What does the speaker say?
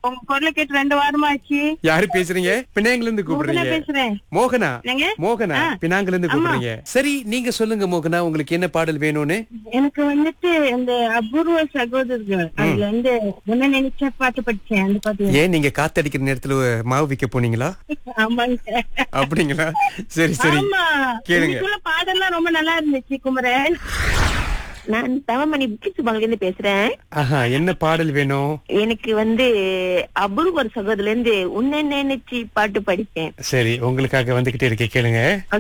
உங்க குரலை கேட்டு ரெண்டு வாரமா ஆச்சு யாரு பேசுறீங்க பினாங்குல இருந்து மோகனா கூப்பிடுறீங்க பேசுறேன் மோகனா என்னங்க? மோகனா ஆ. பினாங்குல இருந்து கூப்பிடுறீங்க சரி நீங்க சொல்லுங்க மோகனா உங்களுக்கு என்ன பாடல் வேணும்னு எனக்கு வந்துட்டு இந்த அபூர்வ சகோதரர்கள் அதுல வந்து என்ன நினைச்ச பாட்டு படிச்சேன் அந்த பாட்டு ஏன் நீங்க காத்தடிக்கிற நேரத்துல மாவு விக்க போனீங்களா ஆமாங்க அப்படிங்களா சரி சரி ஆமா கேளுங்க. இன்னைக்குள்ள பாடல்லாம் ரொம்ப நல்லா இருந்துச்சு குமரன் நான் தவமணி பிச்சுபாங்கல இருந்து பேசுறேன் ஆஹா என்ன பாடல் வேணும் எனக்கு வந்து அபூர்வர் சகோதரல இருந்து உன்னை நினைச்சு பாட்டு படிப்பேன் சரி உங்களுக்காக வந்துகிட்டே இருக்கே கேளுங்க